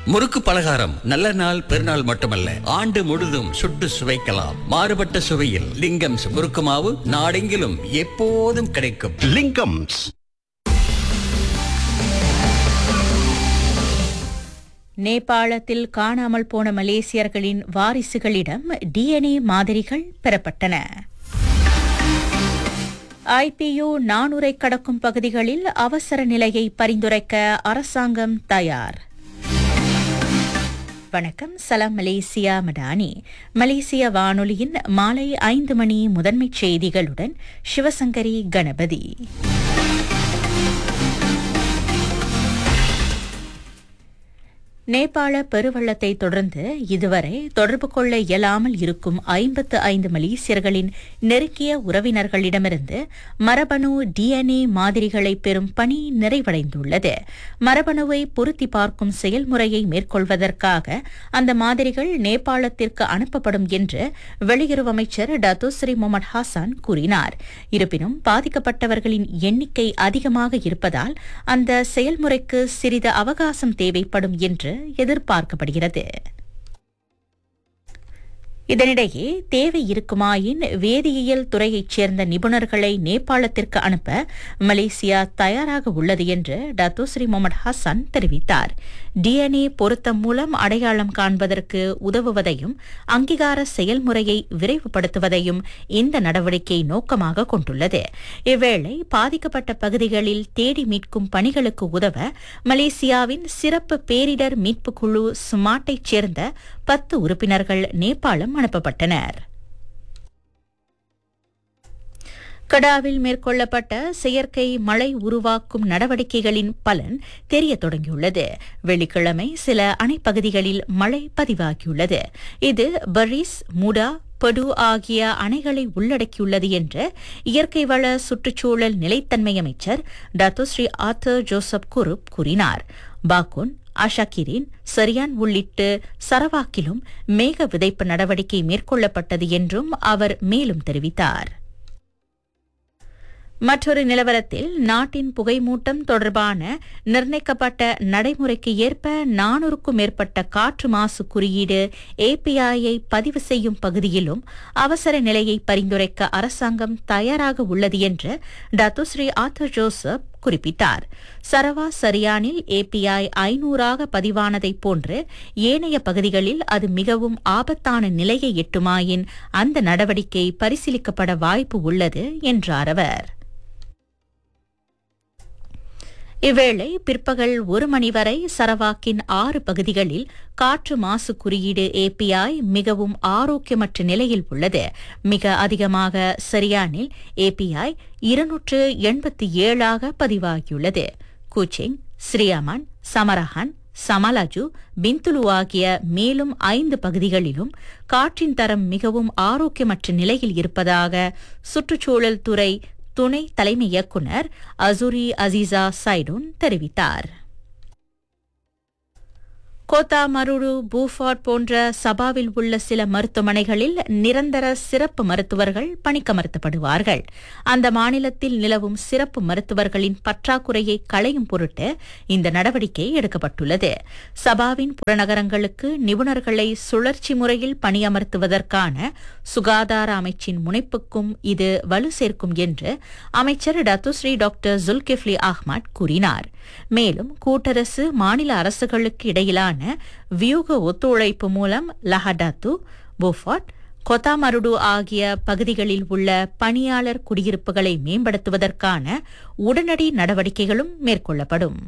முறுக்கு பலகாரம் நல்ல நாள் பெருநாள் மட்டுமல்ல ஆண்டு முழுதும் சுட்டு சுவைக்கலாம் மாறுபட்ட சுவையில் லிங்கம்ஸ் முறுக்கு மாவு நாடெங்கிலும் எப்போதும் கிடைக்கும் லிங்கம்ஸ் நேபாளத்தில் காணாமல் போன மலேசியர்களின் வாரிசுகளிடம் டிஎன்ஏ மாதிரிகள் பெறப்பட்டன ஐபியு நானூரை கடக்கும் பகுதிகளில் அவசர நிலையை பரிந்துரைக்க அரசாங்கம் தயார் வணக்கம் சலாம் மலேசியா மடானி மலேசிய வானொலியின் மாலை ஐந்து மணி முதன்மைச் செய்திகளுடன் சிவசங்கரி கணபதி நேபாள பெருவெள்ளத்தை தொடர்ந்து இதுவரை தொடர்பு கொள்ள இயலாமல் இருக்கும் ஐம்பத்து ஐந்து மலேசியர்களின் நெருங்கிய உறவினர்களிடமிருந்து மரபணு டிஎன்ஏ மாதிரிகளை பெறும் பணி நிறைவடைந்துள்ளது மரபணுவை பொருத்தி பார்க்கும் செயல்முறையை மேற்கொள்வதற்காக அந்த மாதிரிகள் நேபாளத்திற்கு அனுப்பப்படும் என்று வெளியுறவு அமைச்சர் டத்தோஸ்ரீ முகமது ஹாசான் கூறினார் இருப்பினும் பாதிக்கப்பட்டவர்களின் எண்ணிக்கை அதிகமாக இருப்பதால் அந்த செயல்முறைக்கு சிறிது அவகாசம் தேவைப்படும் என்று எதிர்பார்க்கப்படுகிறது இதனிடையே தேவை இருக்குமாயின் வேதியியல் துறையைச் சேர்ந்த நிபுணர்களை நேபாளத்திற்கு அனுப்ப மலேசியா தயாராக உள்ளது என்று டத்தோஸ்ரீ முகமது ஹசன் தெரிவித்தார் டிஎன்ஏ பொருத்தம் மூலம் அடையாளம் காண்பதற்கு உதவுவதையும் அங்கீகார செயல்முறையை விரைவுபடுத்துவதையும் இந்த நடவடிக்கை நோக்கமாக கொண்டுள்ளது இவ்வேளை பாதிக்கப்பட்ட பகுதிகளில் தேடி மீட்கும் பணிகளுக்கு உதவ மலேசியாவின் சிறப்பு பேரிடர் மீட்புக் குழு ஸ்மார்ட்டைச் சேர்ந்த பத்து உறுப்பினர்கள் நேபாளம் அனுப்பப்பட்டனர் கடாவில் மேற்கொள்ளப்பட்ட செயற்கை மழை உருவாக்கும் நடவடிக்கைகளின் பலன் தெரிய தொடங்கியுள்ளது வெள்ளிக்கிழமை சில அணைப்பகுதிகளில் மழை பதிவாகியுள்ளது இது பரிஸ் முடா படு ஆகிய அணைகளை உள்ளடக்கியுள்ளது என்று இயற்கை வள சுற்றுச்சூழல் நிலைத்தன்மை அமைச்சர் டத்தோஸ்ரீ ஆத்தர் ஜோசப் குருப் கூறினார் பாக்குன் அஷாக்கிரின் சரியான் உள்ளிட்டு சரவாக்கிலும் மேக விதைப்பு நடவடிக்கை மேற்கொள்ளப்பட்டது என்றும் அவர் மேலும் தெரிவித்தார் மற்றொரு நிலவரத்தில் நாட்டின் புகைமூட்டம் தொடர்பான நிர்ணயிக்கப்பட்ட நடைமுறைக்கு ஏற்ப நானூறுக்கும் மேற்பட்ட காற்று மாசு குறியீடு ஏபிஐயை பதிவு செய்யும் பகுதியிலும் அவசர நிலையை பரிந்துரைக்க அரசாங்கம் தயாராக உள்ளது என்று டத்துஸ்ரீ ஆத்தர் ஜோசப் குறிப்பிட்டார் சரவா சரியானில் ஏபிஐ ஐநூறாக பதிவானதைப் போன்று ஏனைய பகுதிகளில் அது மிகவும் ஆபத்தான நிலையை எட்டுமாயின் அந்த நடவடிக்கை பரிசீலிக்கப்பட வாய்ப்பு உள்ளது என்றார் அவர் இவ்வேளை பிற்பகல் ஒரு மணி வரை சரவாக்கின் ஆறு பகுதிகளில் காற்று மாசு குறியீடு ஏபிஐ மிகவும் ஆரோக்கியமற்ற நிலையில் உள்ளது மிக அதிகமாக சரியானில் ஏபிஐ இருநூற்று எண்பத்தி ஏழாக பதிவாகியுள்ளது கூச்சிங் ஸ்ரீயமன் சமரஹன் சமலாஜு பிந்துலு ஆகிய மேலும் ஐந்து பகுதிகளிலும் காற்றின் தரம் மிகவும் ஆரோக்கியமற்ற நிலையில் இருப்பதாக சுற்றுச்சூழல் துறை துணை தலைமை இயக்குநர் அசூரி அசீசா சைடூன் தெரிவித்தார் கோத்தா மருடு பூஃபார்ட் போன்ற சபாவில் உள்ள சில மருத்துவமனைகளில் நிரந்தர சிறப்பு மருத்துவர்கள் பணிக்கமர்த்தப்படுவார்கள் அந்த மாநிலத்தில் நிலவும் சிறப்பு மருத்துவர்களின் பற்றாக்குறையை களையும் பொருட்டு இந்த நடவடிக்கை எடுக்கப்பட்டுள்ளது சபாவின் புறநகரங்களுக்கு நிபுணர்களை சுழற்சி முறையில் பணியமர்த்துவதற்கான சுகாதார அமைச்சின் முனைப்புக்கும் இது வலு சேர்க்கும் என்று அமைச்சர் டத்துஸ்ரீ டாக்டர் ஜுல்கிஃப்லி அஹ்மத் கூறினார் மேலும் கூட்டரசு மாநில அரசுகளுக்கு இடையிலான வியூக ஒத்துழைப்பு மூலம் லஹடாத்து போஃபாட் கொத்தாமருடு ஆகிய பகுதிகளில் உள்ள பணியாளர் குடியிருப்புகளை மேம்படுத்துவதற்கான உடனடி நடவடிக்கைகளும் மேற்கொள்ளப்படும்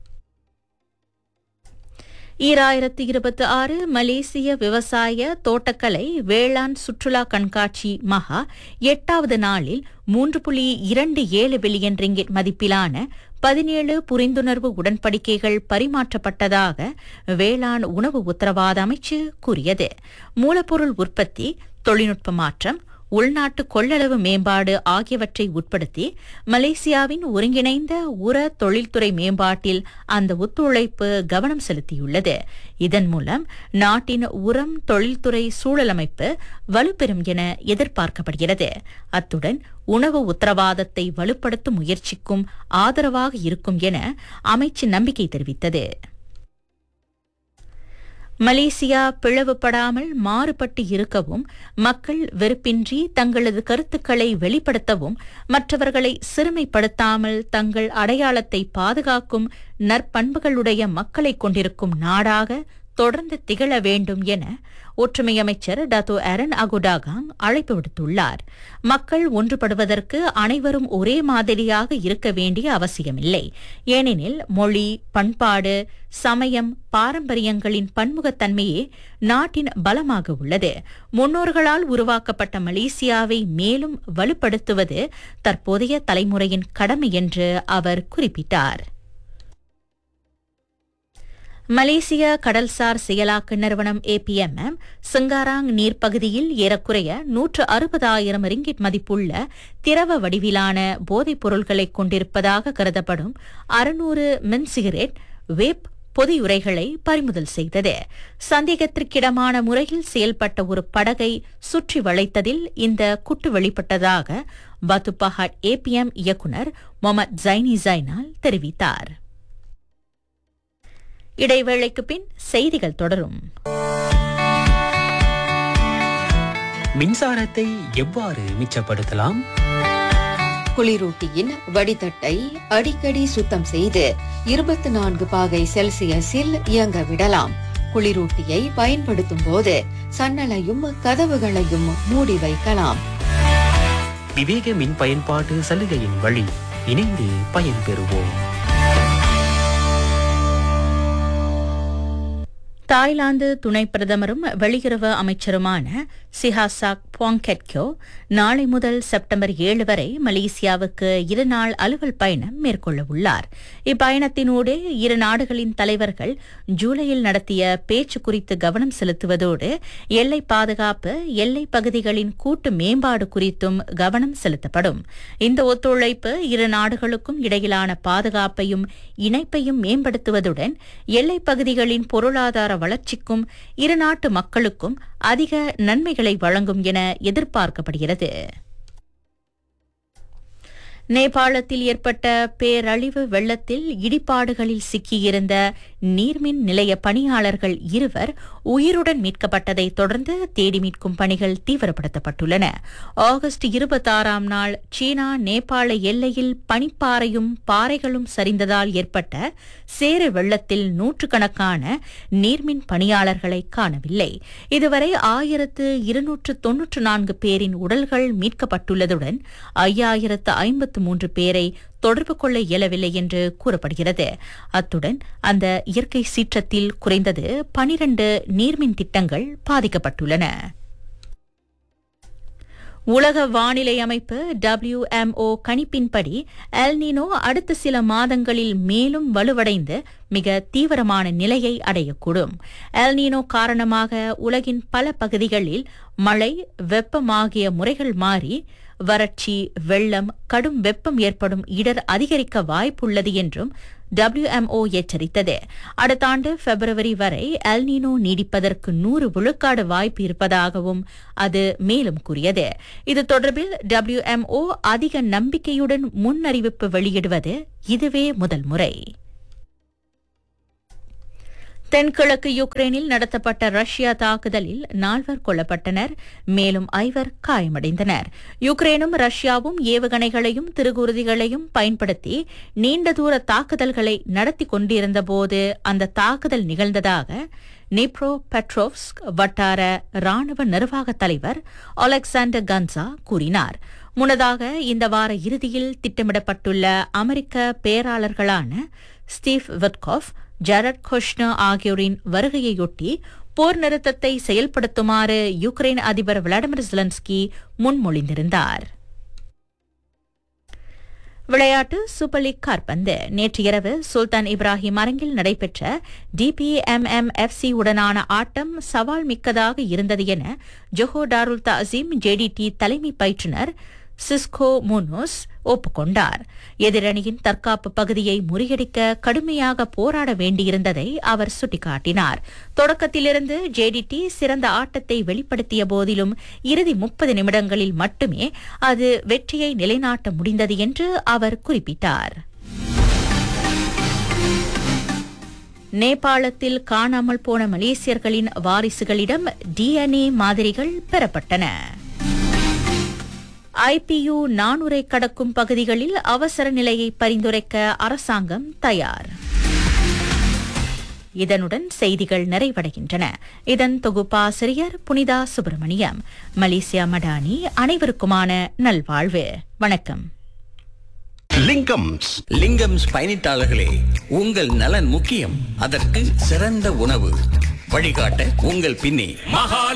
ஈராயிரத்தி இருபத்தி ஆறு மலேசிய விவசாய தோட்டக்கலை வேளாண் சுற்றுலா கண்காட்சி மகா எட்டாவது நாளில் மூன்று புள்ளி இரண்டு ஏழு பில்லியன் ரிங்கிட் மதிப்பிலான பதினேழு புரிந்துணர்வு உடன்படிக்கைகள் பரிமாற்றப்பட்டதாக வேளாண் உணவு உத்தரவாத அமைச்சு கூறியது மூலப்பொருள் உற்பத்தி தொழில்நுட்ப மாற்றம் உள்நாட்டு கொள்ளளவு மேம்பாடு ஆகியவற்றை உட்படுத்தி மலேசியாவின் ஒருங்கிணைந்த உர தொழில்துறை மேம்பாட்டில் அந்த ஒத்துழைப்பு கவனம் செலுத்தியுள்ளது இதன் மூலம் நாட்டின் உரம் தொழில்துறை சூழலமைப்பு வலுப்பெறும் என எதிர்பார்க்கப்படுகிறது அத்துடன் உணவு உத்தரவாதத்தை வலுப்படுத்தும் முயற்சிக்கும் ஆதரவாக இருக்கும் என அமைச்சு நம்பிக்கை தெரிவித்தது மலேசியா பிளவுபடாமல் மாறுபட்டு இருக்கவும் மக்கள் வெறுப்பின்றி தங்களது கருத்துக்களை வெளிப்படுத்தவும் மற்றவர்களை சிறுமைப்படுத்தாமல் தங்கள் அடையாளத்தை பாதுகாக்கும் நற்பண்புகளுடைய மக்களை கொண்டிருக்கும் நாடாக தொடர்ந்து திகழ வேண்டும் என ஒற்றுமை அமைச்சர் டாத்தோ அரன் அகுடாகாங் அழைப்பு விடுத்துள்ளார் மக்கள் ஒன்றுபடுவதற்கு அனைவரும் ஒரே மாதிரியாக இருக்க வேண்டிய அவசியமில்லை ஏனெனில் மொழி பண்பாடு சமயம் பாரம்பரியங்களின் பன்முகத்தன்மையே நாட்டின் பலமாக உள்ளது முன்னோர்களால் உருவாக்கப்பட்ட மலேசியாவை மேலும் வலுப்படுத்துவது தற்போதைய தலைமுறையின் கடமை என்று அவர் குறிப்பிட்டார் மலேசிய கடல்சார் செயலாக்க நிறுவனம் ஏபிஎம்எம் சிங்காராங் நீர்ப்பகுதியில் ஏறக்குறைய நூற்று அறுபதாயிரம் ரிங்கிட் மதிப்புள்ள திரவ வடிவிலான போதைப் பொருட்களை கொண்டிருப்பதாக கருதப்படும் அறுநூறு மின் சிகரெட் வேப் பொதியுரைகளை பறிமுதல் செய்தது சந்தேகத்திற்கிடமான முறையில் செயல்பட்ட ஒரு படகை சுற்றி வளைத்ததில் இந்த குட்டு வெளிப்பட்டதாக பத்துப்பஹாட் ஏபிஎம் இயக்குநர் மொமத் ஜைனி ஜைனால் தெரிவித்தார் இடைவேளைக்கு பின் செய்திகள் தொடரும் மின்சாரத்தை எவ்வாறு மிச்சப்படுத்தலாம் குளிரூட்டியின் வடிதட்டை அடிக்கடி சுத்தம் செய்து இருபத்தி நான்கு பாகை செல்சியஸில் இயங்க விடலாம் குளிரூட்டியை பயன்படுத்தும் போது சன்னலையும் கதவுகளையும் மூடி வைக்கலாம் விவேக மின் பயன்பாட்டு சலுகையின் வழி இணைந்து பயன்பெறுவோம் தாய்லாந்து துணை பிரதமரும் வெளியுறவு அமைச்சருமான சிஹாசாக் பாங்கெட்கோ நாளை முதல் செப்டம்பர் ஏழு வரை மலேசியாவுக்கு இருநாள் அலுவல் பயணம் மேற்கொள்ள உள்ளார் இப்பயணத்தினூடே இரு நாடுகளின் தலைவர்கள் ஜூலையில் நடத்திய பேச்சு குறித்து கவனம் செலுத்துவதோடு எல்லை பாதுகாப்பு எல்லை பகுதிகளின் கூட்டு மேம்பாடு குறித்தும் கவனம் செலுத்தப்படும் இந்த ஒத்துழைப்பு இரு நாடுகளுக்கும் இடையிலான பாதுகாப்பையும் இணைப்பையும் மேம்படுத்துவதுடன் எல்லைப் பகுதிகளின் பொருளாதார வளர்ச்சிக்கும் இரு நாட்டு மக்களுக்கும் அதிக நன்மைகளை வழங்கும் என எதிர்பார்க்கப்படுகிறது நேபாளத்தில் ஏற்பட்ட பேரழிவு வெள்ளத்தில் இடிபாடுகளில் சிக்கியிருந்த நீர்மின் நிலைய பணியாளர்கள் இருவர் உயிருடன் மீட்கப்பட்டதை தொடர்ந்து தேடி மீட்கும் பணிகள் தீவிரப்படுத்தப்பட்டுள்ளன ஆகஸ்ட் இருபத்தாறாம் நாள் சீனா நேபாள எல்லையில் பனிப்பாறையும் பாறைகளும் சரிந்ததால் ஏற்பட்ட சேறு வெள்ளத்தில் நூற்றுக்கணக்கான நீர்மின் பணியாளர்களை காணவில்லை இதுவரை ஆயிரத்து இருநூற்று தொன்னூற்று நான்கு பேரின் உடல்கள் மீட்கப்பட்டுள்ளதுடன் ஐயாயிரத்து ஐம்பத்து மூன்று பேரை தொடர்பு கொள்ள இயலவில்லை என்று கூறப்படுகிறது அத்துடன் அந்த இயற்கை சீற்றத்தில் குறைந்தது பனிரண்டு நீர்மின் திட்டங்கள் பாதிக்கப்பட்டுள்ளன உலக வானிலை அமைப்பு WMO கணிப்பின்படி எல்னினோ அடுத்த சில மாதங்களில் மேலும் வலுவடைந்து மிக தீவிரமான நிலையை அடையக்கூடும் எல்னினோ காரணமாக உலகின் பல பகுதிகளில் மழை வெப்பம் ஆகிய முறைகள் மாறி வறட்சி வெள்ளம் கடும் வெப்பம் ஏற்படும் இடர் அதிகரிக்க வாய்ப்புள்ளது என்றும் WMO எச்சரித்தது அடுத்த ஆண்டு பிப்ரவரி வரை எல்னினோ நீடிப்பதற்கு நூறு விழுக்காடு வாய்ப்பு இருப்பதாகவும் அது மேலும் கூறியது இது தொடர்பில் WMO அதிக நம்பிக்கையுடன் முன்னறிவிப்பு வெளியிடுவது இதுவே முதல் முறை தென்கிழக்கு யுக்ரைனில் நடத்தப்பட்ட ரஷ்யா தாக்குதலில் நால்வர் கொல்லப்பட்டனர் மேலும் ஐவர் காயமடைந்தனர் யுக்ரைனும் ரஷ்யாவும் ஏவுகணைகளையும் திருகுருதிகளையும் பயன்படுத்தி நீண்ட தூர தாக்குதல்களை நடத்தி கொண்டிருந்தபோது அந்த தாக்குதல் நிகழ்ந்ததாக நிப்ரோ பெட்ரோவ்ஸ்க் வட்டார ராணுவ நிர்வாக தலைவர் அலெக்சாண்டர் கன்சா கூறினார் முன்னதாக இந்த வார இறுதியில் திட்டமிடப்பட்டுள்ள அமெரிக்க பேராளர்களான ஸ்டீவ் விட்காஃப் ஜரட் கொஷ்னா ஆகியோரின் வருகையொட்டி போர் நிறுத்தத்தை செயல்படுத்துமாறு யுக்ரைன் அதிபர் விளாடிமிர் ஜெலன்ஸ்கி முன்மொழிந்திருந்தார் விளையாட்டு சூப்பர் லீக் காற்பந்து நேற்று இரவு சுல்தான் இப்ராஹிம் அரங்கில் நடைபெற்ற டிபிஎம்எம் எஃப்சி உடனான ஆட்டம் சவால் மிக்கதாக இருந்தது என ஜொஹோ டாருல் தாசிம் ஜேடிடி தலைமை பயிற்றுநர் சிஸ்கோ முனோஸ் ஒப்புக்கொண்டார் எதிரணியின் தற்காப்பு பகுதியை முறியடிக்க கடுமையாக போராட வேண்டியிருந்ததை அவர் சுட்டிக்காட்டினார் தொடக்கத்திலிருந்து ஜேடிடி சிறந்த ஆட்டத்தை வெளிப்படுத்திய போதிலும் இறுதி முப்பது நிமிடங்களில் மட்டுமே அது வெற்றியை நிலைநாட்ட முடிந்தது என்று அவர் குறிப்பிட்டார் நேபாளத்தில் காணாமல் போன மலேசியர்களின் வாரிசுகளிடம் டிஎன்ஏ மாதிரிகள் பெறப்பட்டன ஐபியு நானூரை கடக்கும் பகுதிகளில் அவசர நிலையை பரிந்துரைக்க அரசாங்கம் தயார் இதனுடன் செய்திகள் நிறைவடைகின்றன இதன் தொகுப்பாசிரியர் புனிதா சுப்பிரமணியம் மலேசியா மடானி அனைவருக்குமான நல்வாழ்வு வணக்கம் லிங்கம்ஸ் லிங்கம்ஸ் பயணித்தாளர்களே உங்கள் நலன் முக்கியம் அதற்கு சிறந்த உணவு வழிகாட்ட உங்கள் பின்னே மகா